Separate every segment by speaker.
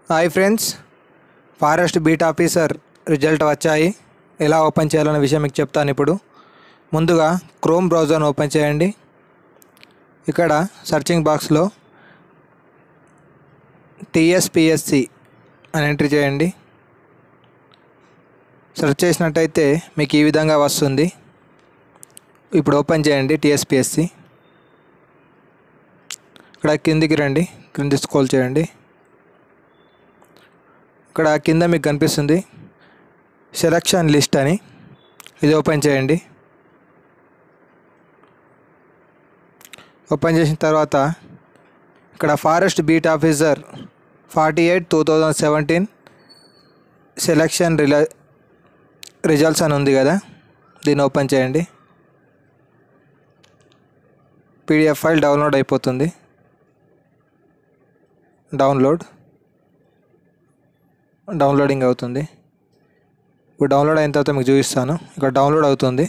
Speaker 1: hi friends forest beat officer result వచ్చాయి ఎలా open చేయాలనే విషయం మీకు చెప్తాను ఇప్పుడు ముందుగా క్రోమ్ బ్రౌజర్ను ఓపెన్ చేయండి ఇక్కడ సర్చింగ్ బాక్స్లో టిఎస్పిఎస్సి అని ఎంట్రీ చేయండి సెర్చ్ చేసినట్టయితే మీకు ఈ విధంగా వస్తుంది ఇప్పుడు ఓపెన్ చేయండి టిఎస్పిఎస్సి ఇక్కడ కిందికి రండి కింది స్క్రోల్ చేయండి ఇక్కడ కింద మీకు కనిపిస్తుంది సెలక్షన్ లిస్ట్ అని ఇది ఓపెన్ చేయండి ఓపెన్ చేసిన తర్వాత ఇక్కడ forest beat officer forty eight two thousand seventeen selection రిల రిజల్ట్స్ అని ఉంది కదా దీన్ని ఓపెన్ చేయండి పీడిఎఫ్ ఫైల్ డౌన్లోడ్ అయిపోతుంది డౌన్లోడ్ డౌన్లోడింగ్ అవుతుంది ఇప్పుడు డౌన్లోడ్ అయిన తర్వాత మీకు చూపిస్తాను ఇక్కడ డౌన్లోడ్ అవుతుంది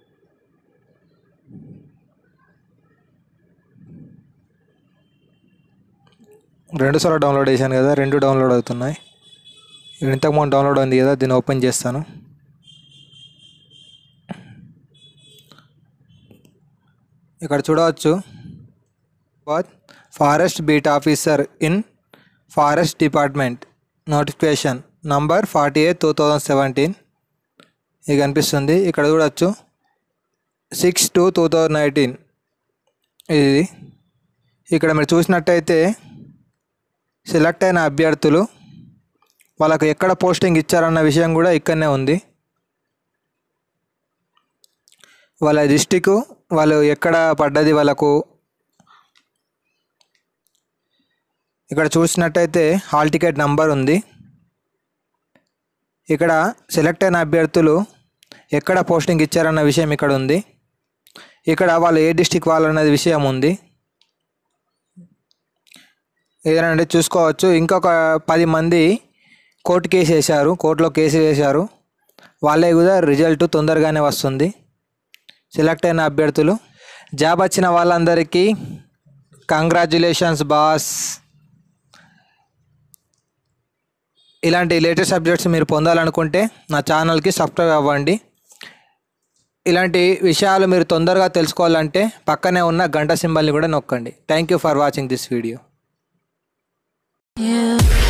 Speaker 1: రెండు సార్లు డౌన్లోడ్ చేశాను కదా రెండు డౌన్లోడ్ అవుతున్నాయి ఇంతకుముందు డౌన్లోడ్ ఉంది కదా దీన్ని ఓపెన్ చేస్తాను ఇక్కడ చూడవచ్చు forest beat officer in forest department notification number forty eight two thousand seventeen ఇది కనిపిస్తుంది ఇక్కడ చూడవచ్చు six two two thousand nineteen ఇది ఇక్కడ మీరు చూసినట్టయితే సెలెక్ట్ అయిన అభ్యర్థులు వాళ్ళకు ఎక్కడ పోస్టింగ్ ఇచ్చారన్న విషయం కూడా ఇక్కడనే ఉంది వాళ్ళ డిస్టిక్ వాళ్ళు ఎక్కడ పడ్డది వాళ్ళకు ఇక్కడ చూసినట్టయితే హాల్ టికెట్ నంబర్ ఉంది ఇక్కడ సెలెక్ట్ అయిన అభ్యర్థులు ఎక్కడ పోస్టింగ్ ఇచ్చారన్న విషయం ఇక్కడ ఉంది ఇక్కడ వాళ్ళు ఏ డిస్టిక్ వాళ్ళన్నది విషయం ఉంది ఏదంటే చూసుకోవచ్చు ఇంకొక పది మంది కోర్టు కేసు వేశారు కోర్టులో కేసు వేశారు వాళ్ళే కూడా రిజల్ట్ తొందరగానే వస్తుంది సెలెక్ట్ అయిన అభ్యర్థులు జాబ్ వచ్చిన వాళ్ళందరికీ కంగ్రాచ్యులేషన్స్ బాస్ ఇలాంటి లేటెస్ట్ సబ్జెక్ట్స్ మీరు పొందాలనుకుంటే నా ఛానల్కి సబ్స్క్రైబ్ అవ్వండి ఇలాంటి విషయాలు మీరు తొందరగా తెలుసుకోవాలంటే పక్కనే ఉన్న గంట సింబల్ని కూడా నొక్కండి thank you for watching this video
Speaker 2: You